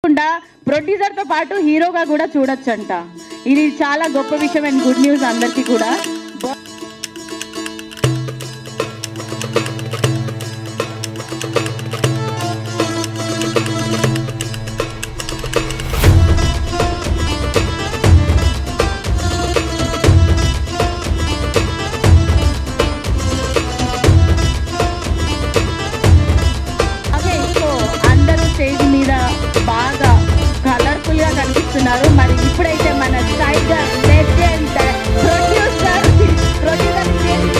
కాకుండా ప్రొడ్యూసర్ తో పాటు హీరోగా కూడా చూడొచ్చంట ఇది చాలా గొప్ప విషయం అండ్ గుడ్ న్యూస్ అందరికీ కూడా ఓకే సో అందరూ స్టేజ్ మీద బాగా కలర్ఫుల్ గా కనిపిస్తున్నారు మరి ఇప్పుడైతే మన tiger legend producer producer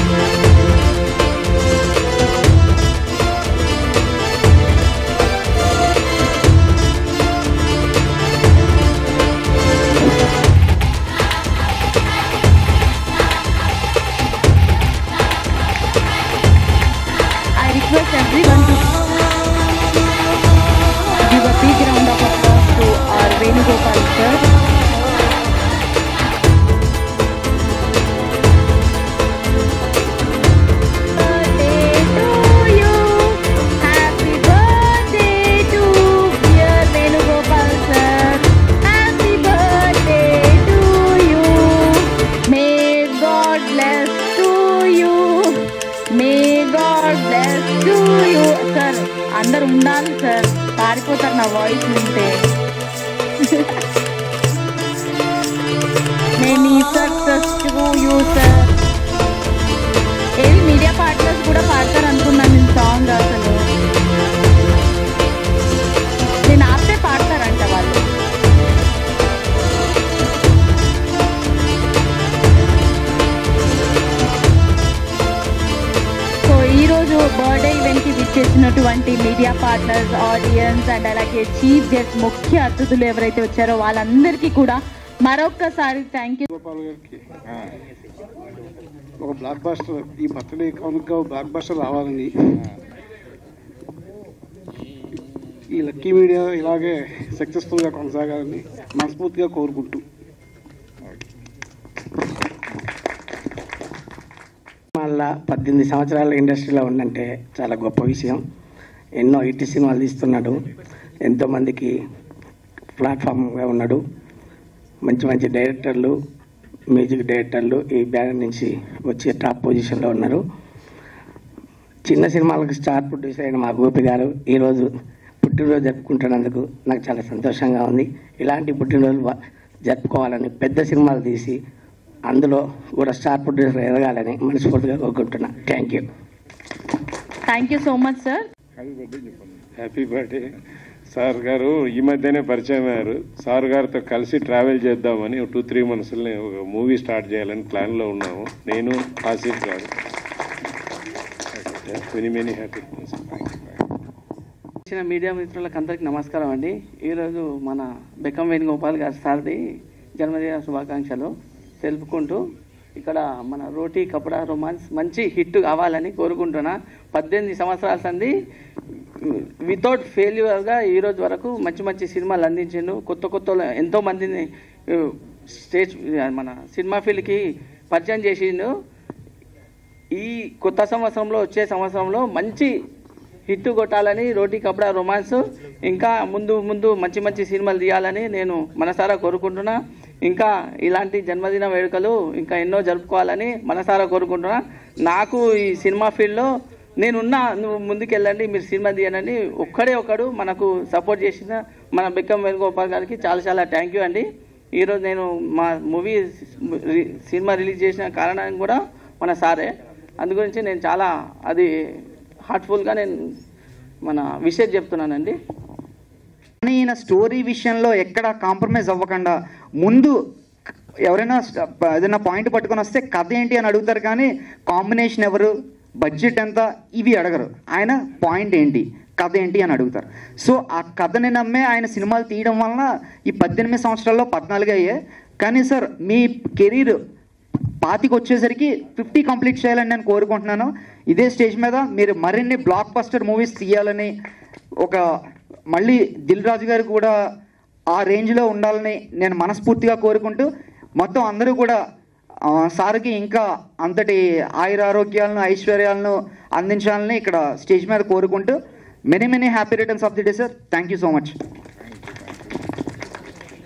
I request everyone to give a big round of applause to our Venugopal sir. Birthday to you. Happy birthday to dear Venugopal sir. Happy birthday to you. May God bless to you. May God bless to you sir అందరు ఉండాలి sir పారిపోతారు నా voice వింటే many success to you sir ఏవి media partners కూడా పాడతారు అనుకున్నాను నేను సాంగ్ అసలు నేను ఆపితే పాడతారంట వాళ్ళు సో ఈ రోజు బర్త్డే ఈవెంట్ కి విచ్చేసినటువంటి మీడియా పార్ట్నర్స్ ఆడియన్స్ అండ్ అలాగే చీఫ్ గెస్ట్ ముఖ్య అతిథులు ఎవరైతే వచ్చారో వాళ్ళందరికీ కూడా మరొక్కసారి థ్యాంక్ యూ గోపాల్ గారికి ఆ, ఒక బ్లాక్ బాస్టర్ ఈ బర్త్డే కానుక బ్లాక్ బాస్టర్ రావాలని ఈ లక్కీ మీడియా ఇలాగే సక్సెస్ఫుల్గా కొనసాగాలని మనస్ఫూర్తిగా కోరుకుంటూ మళ్ళా పద్దెనిమిది సంవత్సరాల ఇండస్ట్రీలో ఉందంటే చాలా గొప్ప విషయం ఎన్నో ఇట్టి సినిమాలు తీస్తున్నాడు ఎంతోమందికి ప్లాట్ఫామ్గా ఉన్నాడు మంచి మంచి డైరెక్టర్లు మ్యూజిక్ డైరెక్టర్లు ఈ బ్యానర్ నుంచి వచ్చి టాప్ పొజిషన్లో ఉన్నారు చిన్న సినిమాలకు స్టార్ ప్రొడ్యూసర్ అయిన మా గోపి గారు ఈరోజు పుట్టినరోజు జరుపుకుంటున్నందుకు నాకు చాలా సంతోషంగా ఉంది ఇలాంటి పుట్టినరోజు వా- జరుపుకోవాలని పెద్ద సినిమాలు తీసి అందులో కూడా స్టార్ ప్రొడ్యూసర్ ఎదగాలని మనస్ఫూర్తిగా కోరుకుంటున్నా thank you thank you so much sir happy birthday sir garu ఈ మధ్యనే పరిచయం అయ్యారు సార్ గారితో కలిసి ట్రావెల్ చేద్దామని టూ త్రీ మంత్స్లో ఒక మూవీ స్టార్ట్ చేయాలని ప్లాన్లో ఉన్నాము నేను Asif garu many many happy వచ్చిన మీడియా మిత్రులకు అందరికీ నమస్కారం అండి ఈరోజు మన బెక్కం వేణుగోపాల్ గారి సార్ది జన్మదిన శుభాకాంక్షలు తెలుపుకుంటూ ఇక్కడ మన రోటీ కపడా రొమాన్స్ మంచి హిట్ కావాలని కోరుకుంటున్నా పద్దెనిమిది సంవత్సరాల సంది వితౌట్ ఫెయిల్యూర్గా ఈ రోజు వరకు మంచి మంచి సినిమాలు అందించిండు కొత్త కొత్త ఎంతో మందిని స్టేజ్ మన సినిమా ఫీల్డ్కి పరిచయం చేసిండు ఈ కొత్త సంవత్సరంలో వచ్చే సంవత్సరంలో మంచి హిట్ కొట్టాలని రోటీ కపడా రొమాన్స్ ఇంకా ముందు ముందు మంచి మంచి సినిమాలు తీయాలని నేను మనసారా కోరుకుంటున్నా ఇంకా ఇలాంటి జన్మదిన వేడుకలు ఇంకా ఎన్నో జరుపుకోవాలని మనసారా కోరుకుంటున్నా నాకు ఈ సినిమా ఫీల్డ్లో నేనున్నా నువ్వు ముందుకెళ్ళండి మీరు సినిమా తీయనండి ఒక్కడే ఒకడు మనకు సపోర్ట్ చేసిన మన బెక్కం వేణుగోపాల్ గారికి చాలా చాలా థ్యాంక్ యూ అండి ఈరోజు నేను మా మూవీ సినిమా రిలీజ్ చేసిన కారణం కూడా మన సారే అందు గురించి నేను చాలా అది హార్ట్ఫుల్గా నేను మన విషయం చెప్తున్నానండి కానీ ఈయన స్టోరీ విషయంలో ఎక్కడ కాంప్రమైజ్ అవ్వకుండా ముందు ఎవరైనా స్ట- ఏదైనా పాయింట్ పట్టుకొని వస్తే కథ ఏంటి అని అడుగుతారు కానీ కాంబినేషన్ ఎవరు బడ్జెట్ ఎంత ఇవి అడగరు ఆయన పాయింట్ ఏంటి కథ ఏంటి అని అడుగుతారు సో ఆ కథని నమ్మే ఆయన సినిమాలు తీయడం వలన ఈ పద్దెనిమిది సంవత్సరాల్లో పద్నాలుగు అయ్యాయి కానీ సార్ మీ కెరీర్ పాతికి వచ్చేసరికి ఫిఫ్టీ కంప్లీట్ చేయాలని నేను కోరుకుంటున్నాను ఇదే స్టేజ్ మీద మీరు మరిన్ని బ్లాక్ బస్టర్ మూవీస్ తీయాలని ఒక మళ్ళీ దిల్ రాజు గారు కూడా ఆ రేంజ్లో ఉండాలని నేను మనస్ఫూర్తిగా కోరుకుంటూ మొత్తం అందరూ కూడా ఆ, సార్కి ఇంకా అంతటి ఆయుర ఆరోగ్యాలను ఐశ్వర్యాలను అందించాలని ఇక్కడ స్టేజ్ మీద కోరుకుంటూ many many happy returns of the day sir thank you so much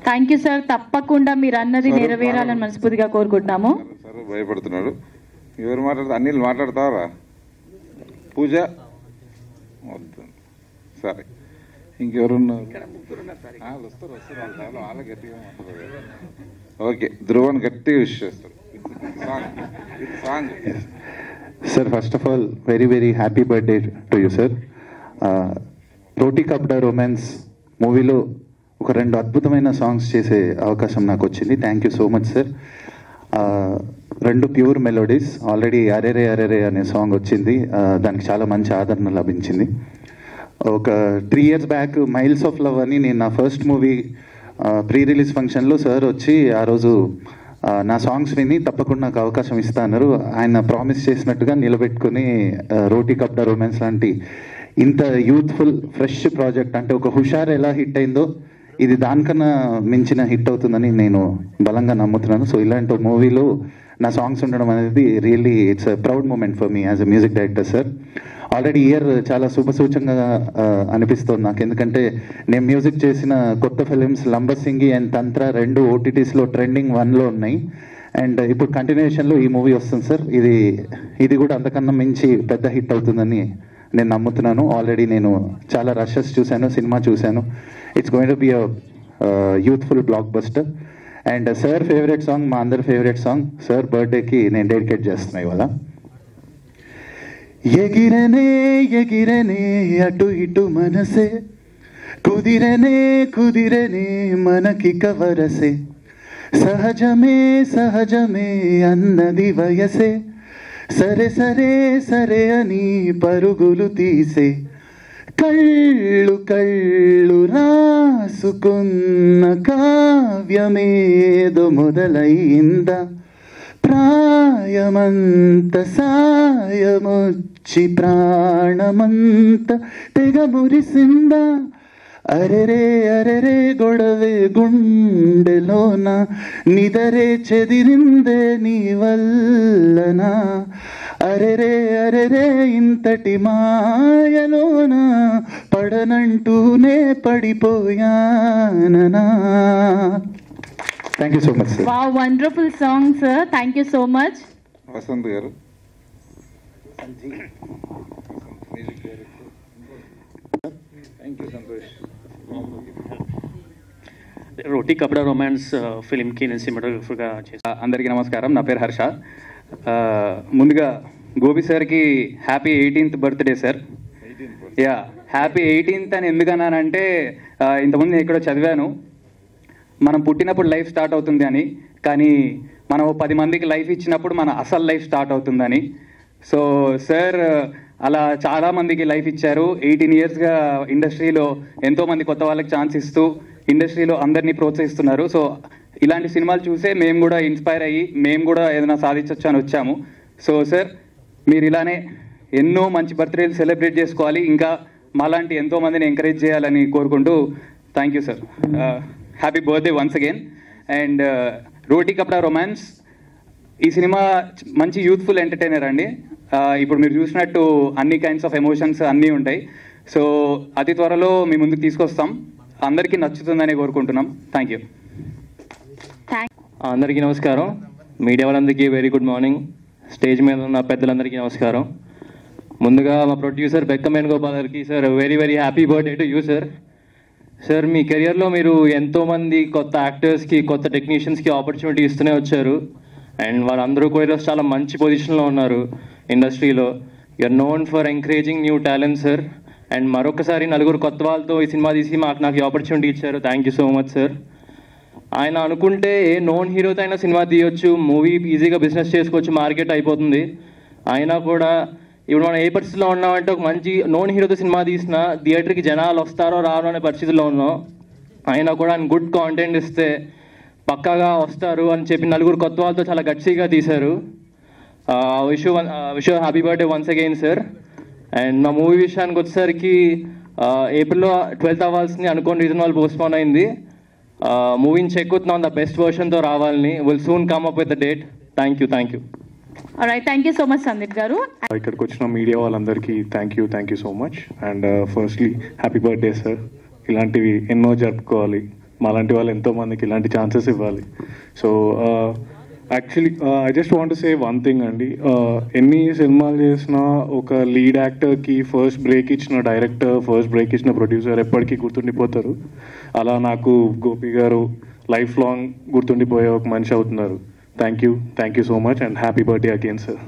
thank you sir తప్పకుండా మీరు అన్నది Sir, నెరవేరాలని మనస్ఫూర్తిగా కోరుకుంటున్నాము సార్ భయపడుతున్నాడు ఎవరు మాట్లాడతా అనిల్ మాట్లాడతావరా పూజ వద్దు సరే ఇంకెవరున్నారు ఆ, వాళ్ళు వస్తారు వస్తారు వాళ్ళ దానిలో వాళ్ళే గట్టిగా మాట్లాడతారు ఓకే ధ్రువన్ గట్టిగా విష్ చేస్తారు song song sir first of all very very happy birthday to you sir Roti Kapda Romance మూవీలో ఒక రెండు అద్భుతమైన సాంగ్స్ చేసే అవకాశం నాకు వచ్చింది thank you so much sir రెండు ప్యూర్ మెలోడీస్ ఆల్రెడీ అరెరే అరెరే అనే సాంగ్ వచ్చింది ఆ, దానికి చాలా మంచి ఆదరణ లభించింది ఒక three years back miles of love అని నేను నా ఫస్ట్ మూవీ ప్రీ రిలీజ్ ఫంక్షన్లో సార్ వచ్చి ఆ రోజు ఆ, నా సాంగ్స్ విని తప్పకుండా నాకు అవకాశం ఇస్తా అన్నారు ఆయన ప్రామిస్ చేసినట్టుగా నిలబెట్టుకుని ఆ, రోటీ కప్డా రొమాన్స్ లాంటి ఇంత యూత్ఫుల్ ఫ్రెష్ ప్రాజెక్ట్ అంటే ఒక హుషార్ ఎలా హిట్ అయిందో ఇది దానికన్నా మించిన హిట్ అవుతుందని నేను బలంగా నమ్ముతున్నాను సో ఇలాంటి మూవీలో నా సాంగ్స్ ఉండడం అనేది really it's proud moment for me as a music director sir already year చాలా శుభసూచంగా ఆ, అనిపిస్తుంది నాకు ఎందుకంటే నేను మ్యూజిక్ చేసిన కొత్త ఫిలిమ్స్ లంబసింగి అండ్ తంత్ర రెండు ఓటీటీస్లో ట్రెండింగ్ వన్లో ఉన్నాయి అండ్ ఇప్పుడు కంటిన్యూషన్లో ఈ మూవీ వస్తుంది సార్ ఇది ఇది కూడా అంతకన్నా మించి పెద్ద హిట్ అవుతుందని నేను నమ్ముతున్నాను ఆల్రెడీ నేను చాలా రషెస్ చూశాను సినిమా చూశాను it's going to be a youthful blockbuster and sir favourite song మా అందరి ఫేవరెట్ సాంగ్ సార్ బర్త్డేకి నేను డెడికేట్ చేస్తున్నా ఇవాళ ఎగిరనే ఎగిరనే అటు ఇటు మనసే కుదిరనే కుదిరనే మనకి కవరసే సహజమే సహజమే అన్నది వయసే సరే సరే సరే అని పరుగులు తీసే కళ్ళు కళ్ళు రాసుకున్న కావ్యమేదో మొదలైందా ప్రాయమంత సాయమొచ్చి ప్రాణమంత తెగ మురిసిందా అరెరే అరెరే గొడవే గుండెలోన నిదరే చెదిరిందే నీ వల్లనా అరెరే అరెరే ఇంతటి మాయలోన పడనంటూనే పడిపోయాననా thank you so much sir వా wonderful song sir thank you so much Vasant garu thank you Santosh Roti Kapada Romance ఫిలింకి నేను సినిమాటోగ్రఫర్గా చేశాను అందరికీ నమస్కారం నా పేరు హర్ష ఆ, ముందుగా గోపి సార్కి happy eighteenth birthday sir yeah happy eighteenth అని ఎందుకన్నానంటే ఆ, ఇంతకుముందు నేను ఎక్కడో చదివాను మనం పుట్టినప్పుడు లైఫ్ స్టార్ట్ అవుతుంది అని కానీ మనం ఓ పది మందికి లైఫ్ ఇచ్చినప్పుడు మన అసలు లైఫ్ స్టార్ట్ అవుతుందని సో సార్ అలా చాలా మందికి లైఫ్ ఇచ్చారు ఎయిటీన్ ఇయర్స్గా ఇండస్ట్రీలో ఎంతో మంది కొత్త వాళ్ళకి ఛాన్స్ ఇస్తూ ఇండస్ట్రీలో అందరినీ ప్రోత్సహిస్తున్నారు సో ఇలాంటి సినిమాలు చూసే మేము కూడా ఇన్స్పైర్ అయ్యి మేము కూడా ఏదైనా సాధించవచ్చు అని వచ్చాము సో సార్ మీరు ఇలానే ఎన్నో మంచి బర్త్డేలు సెలబ్రేట్ చేసుకోవాలి ఇంకా మాలాంటి ఎంతో మందిని ఎంకరేజ్ చేయాలని కోరుకుంటూ thank you sir happy birthday once again and Roti Kapda Romance ఈ సినిమా చ- మంచి యూత్ఫుల్ ఎంటర్టైనర్ అండి ఆ, ఇప్పుడు మీరు చూసినట్టు అన్ని కైండ్స్ ఆఫ్ ఎమోషన్స్ అన్నీ ఉంటాయి సో అతి త్వరలో మీ ముందుకు తీసుకొస్తాం అందరికీ నచ్చుతుందని కోరుకుంటున్నాం థ్యాంక్ యూ అందరికీ నమస్కారం మీడియా వాళ్ళందరికీ వెరీ గుడ్ మార్నింగ్ స్టేజ్ మీద ఉన్న పెద్దలందరికీ నమస్కారం ముందుగా మా ప్రొడ్యూసర్ బెక్కమేన్ గోపాల్ గారికి sir very very happy birthday to you sir sir మీ కెరియర్లో మీరు ఎంతోమంది కొత్త యాక్టర్స్కి కొత్త టెక్నీషియన్స్కి ఆపర్చునిటీ ఇస్తూనే వచ్చారు అండ్ వాళ్ళందరూ కూడా ఈరోజు చాలా మంచి పొజిషన్లో ఉన్నారు ఇండస్ట్రీలో you are known for encouraging new talent sir and మరొకసారి నలుగురు కొత్త వాళ్ళతో ఈ సినిమా తీసి మాకు నాకు ఈ ఆపర్చునిటీ ఇచ్చారు thank you so much sir ఆయన అనుకుంటే ఏ నోన్ హీరోతో అయినా సినిమా తీయొచ్చు మూవీ ఈజీగా బిజినెస్ చేసుకోవచ్చు మార్కెట్ అయిపోతుంది అయినా కూడా ఇప్పుడు మనం ఏ పరిస్థితిలో ఉన్నామంటే ఒక మంచి నోన్ హీరోతో సినిమా తీసిన థియేటర్కి జనాలు వస్తారో రారో అనే పరిస్థితిలో ఉన్నాం అయినా కూడా ఆయన గుడ్ కాంటెంట్ ఇస్తే పక్కాగా వస్తారు అని చెప్పి నలుగురు కొత్త వాళ్ళతో చాలా గట్సీగా తీశారు wish wish happy birthday once again sir and మా మూవీ విషయానికి వచ్చేసరికి ఏప్రిల్లో ట్వెల్త్ అవ్వాల్సింది అనుకోని రీజన్ వాళ్ళు పోస్ట్పోన్ అయింది మూవీని చెక్ అవుతున్నాం ద బెస్ట్ వర్షన్తో రావాలని will soon come up with the date thank you thank you right thank you so much Sandeep garu ఇక్కడికి వచ్చిన మీడియా వాళ్ళందరికీ thank you thank you so much and firstly happy birthday sir ఇలాంటివి ఎన్నో జరుపుకోవాలి మాలాంటి వాళ్ళు ఎంతో మందికి ఇలాంటి ఛాన్సెస్ ఇవ్వాలి so actually I just want say one thing అండి Uh, ఎన్ని సినిమాలు చేసినా ఒక లీడ్ యాక్టర్కి ఫస్ట్ బ్రేక్ ఇచ్చిన డైరెక్టర్ ఫస్ట్ బ్రేక్ ఇచ్చిన ప్రొడ్యూసర్ ఎప్పటికీ గుర్తుండిపోతారు అలా నాకు గోపి గారు లైఫ్ లాంగ్ గుర్తుండిపోయే ఒక మనిషి అవుతున్నారు thank you thank you so much and happy birthday again sir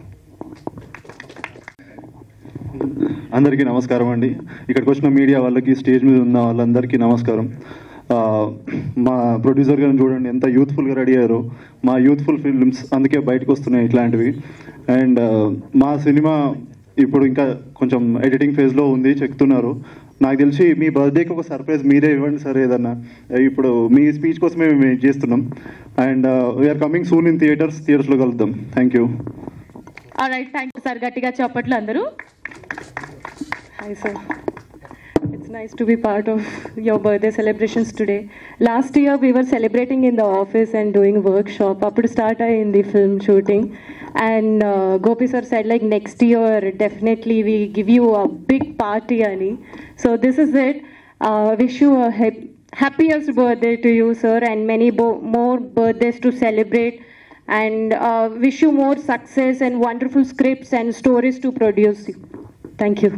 అందరికీ నమస్కారం అండి ఇక్కడికి వచ్చిన మీడియా వాళ్ళకి స్టేజ్ మీద ఉన్న వాళ్ళందరికీ నమస్కారం ఆ, మా ప్రొడ్యూసర్ గారిని చూడండి ఎంత యూత్ఫుల్గా రెడీ అయ్యారో మా యూత్ఫుల్ ఫిల్మ్స్ అందుకే బయటకు వస్తున్నాయి ఇట్లాంటివి అండ్ మా సినిమా ఇప్పుడు ఇంకా కొంచెం ఎడిటింగ్ ఫేజ్లో ఉంది చెప్తున్నారు నాకు తెలిసి మీ బర్త్డేకి ఒక సర్ప్రైజ్ మీరే ఇవ్వండి సార్ ఏదన్నా ఇప్పుడు మీ స్పీచ్ కోసమే మేము వెయిట్ చేస్తున్నాం and we are coming soon in theatres థియేటర్స్లో కలుద్దాం thank you right thank you sir గట్టిగా చెప్పట్లు అందరూ Hi, sir. It's nice to be part of your birthday celebrations today. Last year, we were celebrating in the office and doing workshop. Appudu start in the film shooting. And uh, Gopi sir said, like, next year, definitely we give you a big party, Ani. So this is it. Uh, wish you a hap- happiest birthday to you, sir, and many bo- more birthdays to celebrate. And uh, wish you more success and wonderful scripts and stories to produce. Thank you.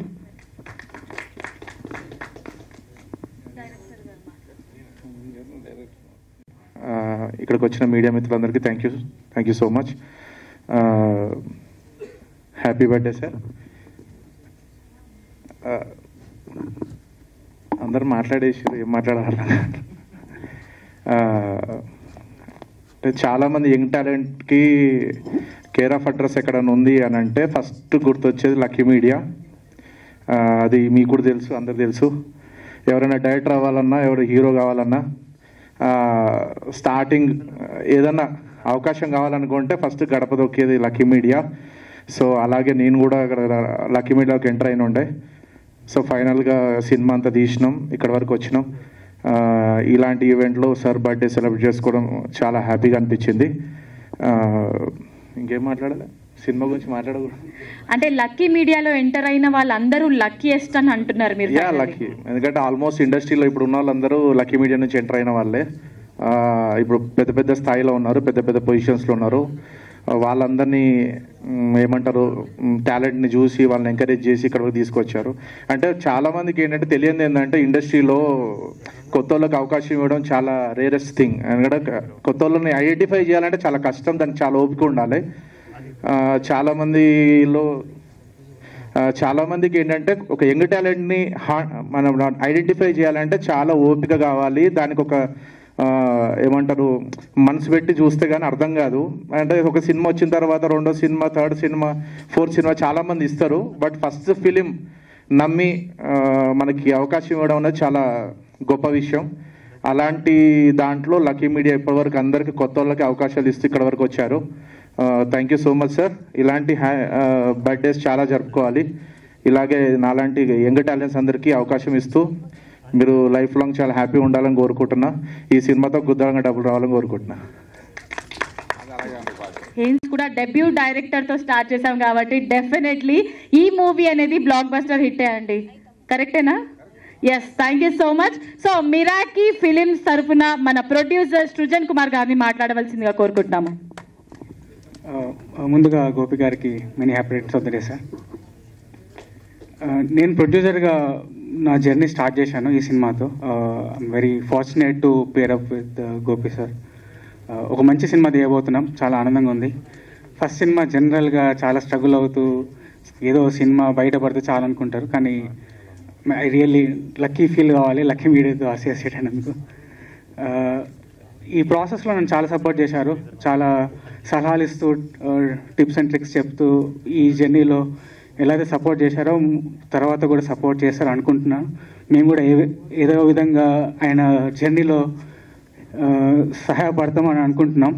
ఆ, ఇక్కడికి వచ్చిన media మిత్రులందరికీ thank you thank you so much happy birthday sir అందరు మాట్లాడేసారు ఏం మాట్లాడాలి అంటే చాలామంది యంగ్ టాలెంట్కి కేర్ ఆఫ్ అడ్రస్ ఎక్కడైనా ఉంది అని అంటే ఫస్ట్ గుర్తొచ్చేది లక్కీ మీడియా అది మీకు కూడా తెలుసు అందరు తెలుసు ఎవరైనా డైరెక్టర్ అవ్వాలన్నా ఎవరు హీరో కావాలన్నా స్టార్టింగ్ ఏదన్నా అవకాశం కావాలనుకుంటే ఫస్ట్ గడప దొక్కేది లక్కీ మీడియా సో అలాగే నేను కూడా అక్కడ లక్కీ మీడియాకి ఎంటర్ అయిన ఉండే సో ఫైనల్గా సినిమా అంతా తీసినాం ఇక్కడ వరకు వచ్చినాం ఆ, ఇలాంటి ఈవెంట్లో సార్ బర్త్డే సెలబ్రేట్ చేసుకోవడం చాలా హ్యాపీగా అనిపించింది ఆ, ఇంకేం మాట్లాడాలి సినిమా గురించి మాట్లాడకూడదు అంటే లక్కీ మీడియాలో ఎంటర్ అయిన వాళ్ళందరూ లక్కీయెస్ట్ అని అంటున్నారు మీరు యా లక్కీ ఎందుకంటే ఆల్మోస్ట్ ఇండస్ట్రీలో ఇప్పుడు ఉన్న వాళ్ళందరూ లక్కీ మీడియా నుంచి ఎంటర్ అయిన వాళ్ళే ఆ, ఇప్పుడు పెద్ద పెద్ద స్థాయిలో ఉన్నారు పెద్ద పెద్ద పొజిషన్స్లో ఉన్నారు ఆ, వాళ్ళందరినీ మ్, ఏమంటారు టాలెంట్ని చూసి వాళ్ళని ఎంకరేజ్ చేసి ఇక్కడ వరకు తీసుకొచ్చారు అంటే చాలా మందికి ఏంటంటే తెలియదు ఏంటంటే ఇండస్ట్రీలో కొత్త వాళ్ళకి అవకాశం ఇవ్వడం చాలా రేరెస్ట్ థింగ్ ఎందుకంటే కొత్త వాళ్ళని ఐడెంటిఫై చేయాలంటే చాలా కష్టం దానికి చాలా ఓపిక ఉండాలి ఆ, చాలా మందిలో ఆ, చాలా మందికి ఏంటంటే ఒక యంగ్ టాలెంట్ని హా- మనం ఐడెంటిఫై చేయాలంటే చాలా ఓపిక కావాలి దానికి ఒక ఆ, ఏమంటారు మనసు పెట్టి చూస్తే కానీ అర్థం కాదు అంటే ఒక సినిమా వచ్చిన తర్వాత రెండో cinema third cinema fourth cinema చాలా మంది ఇస్తారు బట్ ఫస్ట్ ఫిలిం నమ్మి ఆ, మనకి అవకాశం ఇవ్వడం అనేది చాలా గొప్ప విషయం అలాంటి దాంట్లో లక్కీ మీడియా ఇప్పటివరకు అందరికీ కొత్త వాళ్ళకి అవకాశాలు ఇస్తూ ఇక్కడ వరకు వచ్చారు thank you so much sir ఇలాంటి హ్యా బర్త్డేస్ చాలా జరుపుకోవాలి ఇలాగే నాలాంటి యంగ్ టాలెంట్స్ అందరికీ అవకాశం ఇస్తూ మీరు లైఫ్ లాంగ్ చాలా హ్యాపీ ఉండాలని కోరుకుంటున్నా ఈ సినిమాతో గుద్దాలంగా డబ్బులు రావాలని కోరుకుంటున్నా హేన్స్ కూడా డెబ్యూ డైరెక్టర్ తో స్టార్ట్ చేసాం కాబట్టి డెఫినెట్లీ ఈ మూవీ అనేది బ్లాక్ బస్టర్ హిట్ అండి కరెక్టేనా yes thank you so much so Miraki Films తరఫున మన ప్రొడ్యూసర్ సృజన్ కుమార్ గారిని మాట్లాడవలసిందిగా కోరుకుంటున్నాము ఆ, ముందుగా గోపి గారికి many happy returns of the day sir ఆ, నేను ప్రొడ్యూసర్గా నా జర్నీ స్టార్ట్ చేశాను ఈ సినిమాతో I'm very fortunate to pair up with Gopi sir ఒక మంచి సినిమా తీయబోతున్నాం చాలా ఆనందంగా ఉంది ఫస్ట్ సినిమా జనరల్గా చాలా స్ట్రగుల్ అవుతూ ఏదో సినిమా బయటపడితే చాలా అనుకుంటారు కానీ ఐ రియల్లీ లక్కీ ఫీల్ కావాలి లక్కీ మీడియాతో అసోసియేట్ అయినందుకు ఆ, ఈ ప్రాసెస్లో నన్ను చాలా సపోర్ట్ చేశారు చాలా సలహాలు ఇస్తూ టిప్స్ అండ్ ట్రిక్స్ చెప్తూ ఈ జర్నీలో ఎలా అయితే సపోర్ట్ చేశారో మ్, తర్వాత కూడా సపోర్ట్ చేస్తారు అనుకుంటున్నాను మేము కూడా ఏ ఏదో విధంగా ఆయన జర్నీలో ఆ, సహాయపడతామని అనుకుంటున్నాం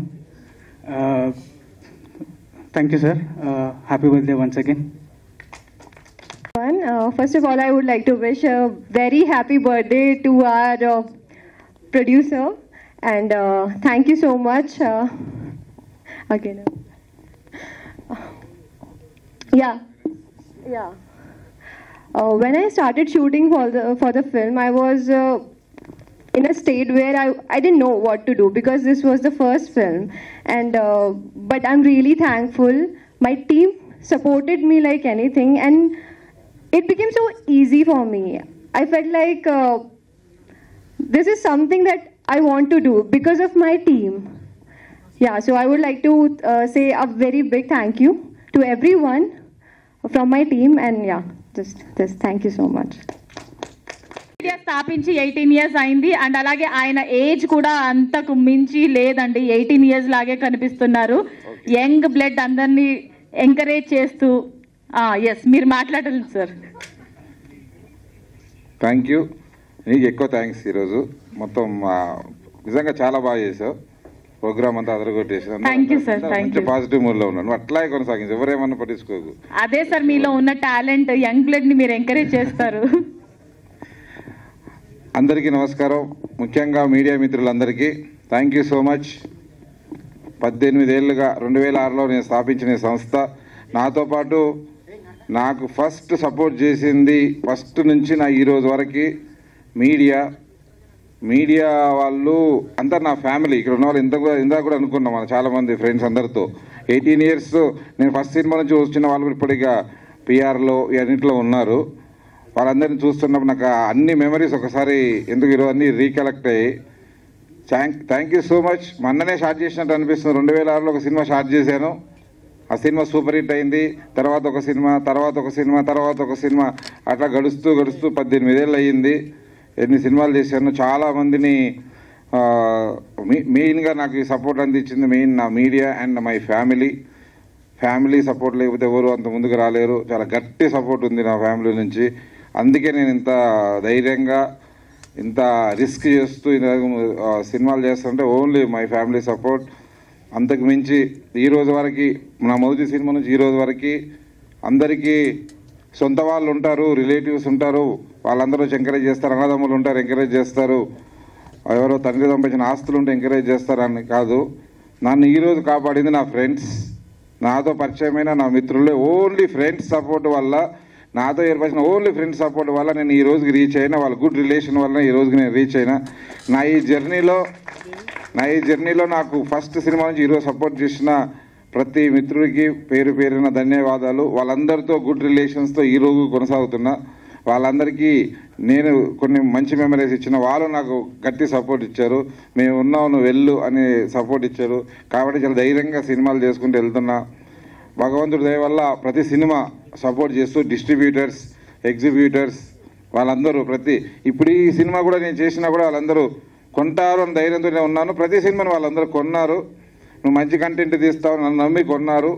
thank you sir happy birthday once again One, uh, first of all, I would like to wish a very happy birthday to our uh, producer, and uh, thank you so much. Uh, again, uh, yeah, yeah. Uh, when I started shooting for the for the film, I was uh, in a state where I, I didn't know what to do because this was the first film. And uh, but I'm really thankful. My team supported me like anything, and it became so easy for me. I felt like uh, this is something that I want to do because of my team. Yeah, so I would like to uh, say a very big thank you to everyone from my team, and yeah, just this. Thank you so much. Media స్థాపించి eighteen years అయింది and అలాగే ఆయన age కూడా అంతకు మించి లేదండి eighteen years లాగే కనిపిస్తున్నారు యంగ్ బ్లడ్ అందరినీ ఎంకరేజ్ చేస్తూ ఎస్ మీరు మాట్లాడాలి సార్ థ్యాంక్ యూ నీకు ఎక్కువ థ్యాంక్స్ ఈరోజు మొత్తం ఆ, నిజంగా చాలా బాగా చేసావు ప్రోగ్రామ్ అంతా అదరగొట్టేసాను Thank you, sir. Thank మంచి you. పాజిటివ్ మూడ్లో ఉన్నాను నువ్వు అట్లాగే కొనసాగించు ఎవరేమన్నా పట్టించుకోకు అదే సార్ మీలో ఉన్న టాలెంట్ యంగ్ బ్లడ్ ని మీరు ఎంకరేజ్ చేస్తారు అందరికీ నమస్కారం ముఖ్యంగా మీడియా మిత్రులందరికీ థ్యాంక్ యూ సో మచ్ పద్దెనిమిదేళ్లుగా రెండు వేల ఆరులో నేను స్థాపించిన ఈ సంస్థ నాతో పాటు నాకు ఫస్ట్ సపోర్ట్ చేసింది ఫస్ట్ నుంచి నా ఈ రోజు వరకు మీడియా మీడియా వాళ్ళు అంతా నా ఫ్యామిలీ ఇక్కడ ఉన్న వాళ్ళు ఇంత కూడా ఇందాక కూడా అనుకున్నాం మన చాలా మంది ఫ్రెండ్స్ అందరితో ఎయిటీన్ ఇయర్స్ నేను ఫస్ట్ సినిమా నుంచి వచ్చిన వాళ్ళు కూడా ఇప్పటిగా పిఆర్లో అన్నింటిలో ఉన్నారు వాళ్ళందరినీ చూస్తున్నప్పుడు నాకు ఆ అన్ని మెమరీస్ ఒకసారి ఎందుకు ఈరోజు అన్ని రీకలెక్ట్ అయ్యి thank thank you so much మొన్ననే స్టార్ట్ చేసినట్టు అనిపిస్తుంది రెండు వేల ఆరులో ఒక సినిమా స్టార్ట్ చేశాను ఆ సినిమా సూపర్ హిట్ అయింది తర్వాత ఒక సినిమా తర్వాత ఒక సినిమా తర్వాత ఒక సినిమా అట్లా గడుస్తూ గడుస్తూ పద్దెనిమిదేళ్ళు అయ్యింది ఎన్ని సినిమాలు చేశాను చాలా మందిని ఆ, మె- మెయిన్గా నాకు ఈ సపోర్ట్ అందించింది మెయిన్ నా media and my family family support లేకపోతే ఎవరు అంత ముందుకు రాలేరు చాలా గట్టి సపోర్ట్ ఉంది నా ఫ్యామిలీ నుంచి అందుకే నేను ఇంత ధైర్యంగా ఇంత రిస్క్ చేస్తూ ఇంత ఆ, సినిమాలు చేస్తుంటే ఓన్లీ మై ఫ్యామిలీ సపోర్ట్ అంతకు మించి ఈ రోజు వరకు నా మొదటి సినిమా నుంచి ఈ రోజు వరకు అందరికీ సొంత వాళ్ళు ఉంటారు రిలేటివ్స్ ఉంటారు వాళ్ళందరూ వచ్చి ఎంకరేజ్ చేస్తారు అన్నదమ్ములు ఉంటారు ఎంకరేజ్ చేస్తారు ఎవరో తండ్రి సంబంధించిన ఆస్తులు ఉంటే ఎంకరేజ్ చేస్తారని కాదు నన్ను ఈరోజు కాపాడింది నా ఫ్రెండ్స్ నాతో పరిచయమైన నా మిత్రులే ఓన్లీ ఫ్రెండ్స్ సపోర్ట్ వల్ల నాతో ఏర్పరిచిన ఓన్లీ ఫ్రెండ్స్ సపోర్ట్ వల్ల నేను ఈ రోజుకి రీచ్ అయినా వాళ్ళ గుడ్ రిలేషన్ వల్ల ఈ రోజుకి నేను రీచ్ అయినా నా ఈ జర్నీలో నా ఈ జర్నీలో నాకు ఫస్ట్ సినిమా నుంచి ఈరోజు సపోర్ట్ చేసిన ప్రతి మిత్రుడికి పేరు పేరున ధన్యవాదాలు వాళ్ళందరితో గుడ్ రిలేషన్స్తో ఈ రోజు కొనసాగుతున్నా వాళ్ళందరికీ నేను కొన్ని మంచి మెమరీస్ ఇచ్చిన వాళ్ళు నాకు గట్టి సపోర్ట్ ఇచ్చారు మేము ఉన్నావు నువ్వు వెళ్ళు అని సపోర్ట్ ఇచ్చారు కాబట్టి చాలా ధైర్యంగా సినిమాలు చేసుకుంటూ వెళ్తున్నా భగవంతుడి దయ వల్ల ప్రతి సినిమా సపోర్ట్ చేస్తూ డిస్ట్రిబ్యూటర్స్ ఎగ్జిబ్యూటర్స్ వాళ్ళందరూ ప్రతి ఇప్పుడు ఈ సినిమా కూడా నేను చేసినా కూడా వాళ్ళందరూ కొంటారు అని ధైర్యంతోనే ఉన్నాను ప్రతి సినిమాని వాళ్ళందరూ కొన్నారు నువ్వు మంచి కంటెంట్ తీస్తావు నన్ను నమ్మి కొన్నారు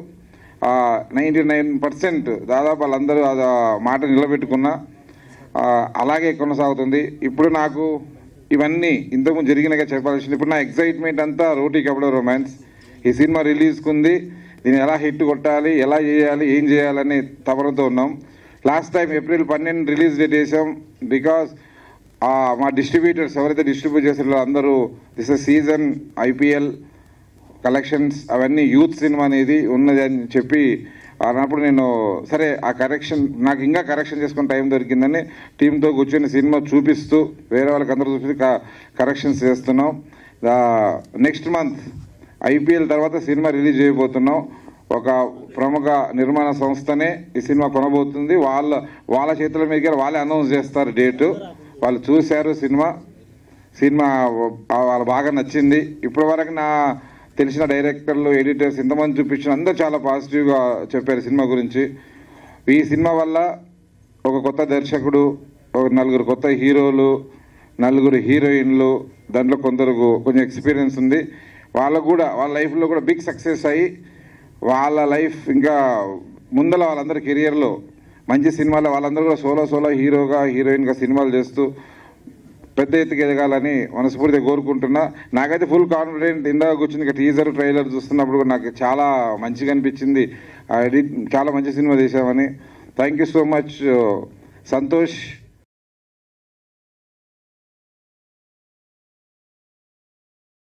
నైంటీ నైన్ పర్సెంట్ దాదాపు వాళ్ళందరూ అది ఆ మాట నిలబెట్టుకున్నా ఆ, అలాగే కొనసాగుతుంది ఇప్పుడు నాకు ఇవన్నీ ఇంతకుముందు జరిగినగా చెప్పాల్సింది ఇప్పుడు నా ఎగ్జైట్మెంట్ అంతా రోటీ కపడ రొమాన్స్ ఈ సినిమా రిలీజ్కుంది దీన్ని ఎలా హిట్ కొట్టాలి ఎలా చేయాలి ఏం చేయాలని తపనతో ఉన్నాం లాస్ట్ టైం ఏప్రిల్ పన్నెండు రిలీజ్ డేట్ వేసాం బికాస్ మా డిస్ట్రిబ్యూటర్స్ ఎవరైతే డిస్ట్రిబ్యూట్ చేసారో అందరూ దిస్ సీజన్ ఐపీఎల్ కలెక్షన్స్ అవన్నీ యూత్ సినిమా అనేది ఉన్నది అని చెప్పి అన్నప్పుడు నేను సరే ఆ కరెక్షన్ నాకు ఇంకా కరెక్షన్ చేసుకుని టైం దొరికిందని టీంతో కూర్చొని సినిమా చూపిస్తూ వేరే వాళ్ళకి అందరూ చూపిస్తూ కరెక్షన్స్ చేస్తున్నాం నెక్స్ట్ మంత్ ఐపీఎల్ తర్వాత సినిమా రిలీజ్ చేయబోతున్నాం ఒక ప్రముఖ నిర్మాణ సంస్థనే ఈ సినిమా కొనబోతుంది వాళ్ళ వాళ్ళ చేతుల మీద వాళ్ళే అనౌన్స్ చేస్తారు డేటు వాళ్ళు చూశారు సినిమా సినిమా ఆ- వాళ్ళ బాగా నచ్చింది ఇప్పటి వరకు నా తెలిసిన డైరెక్టర్లు ఎడిటర్స్ ఇంతమంది చూపించిన అందరూ చాలా పాజిటివ్గా చెప్పారు సినిమా గురించి ఈ సినిమా వల్ల ఒక కొత్త దర్శకుడు ఒక నలుగురు కొత్త హీరోలు నలుగురు హీరోయిన్లు దాంట్లో కొందరు కొంచెం ఎక్స్పీరియన్స్ ఉంది వాళ్ళకు కూడా వాళ్ళ లైఫ్లో కూడా బిగ్ సక్సెస్ అయ్యి వాళ్ళ లైఫ్ ఇంకా ముందల వాళ్ళందరి కెరియర్లో మంచి సినిమాలు వాళ్ళందరూ కూడా సోలో సోలో హీరోగా హీరోయిన్గా సినిమాలు చేస్తూ పెద్ద ఎత్తుకు ఎదగాలని మనస్ఫూర్తిగా కోరుకుంటున్నా నాకైతే ఫుల్ కాన్ఫిడెంట్ ఇందాక కూర్చుని ఇక టీజర్ ట్రైలర్ చూస్తున్నప్పుడు కూడా నాకు చాలా మంచిగా అనిపించింది ఆ ఎడిట్ చాలా మంచి సినిమా తీసామని thank you so much Santosh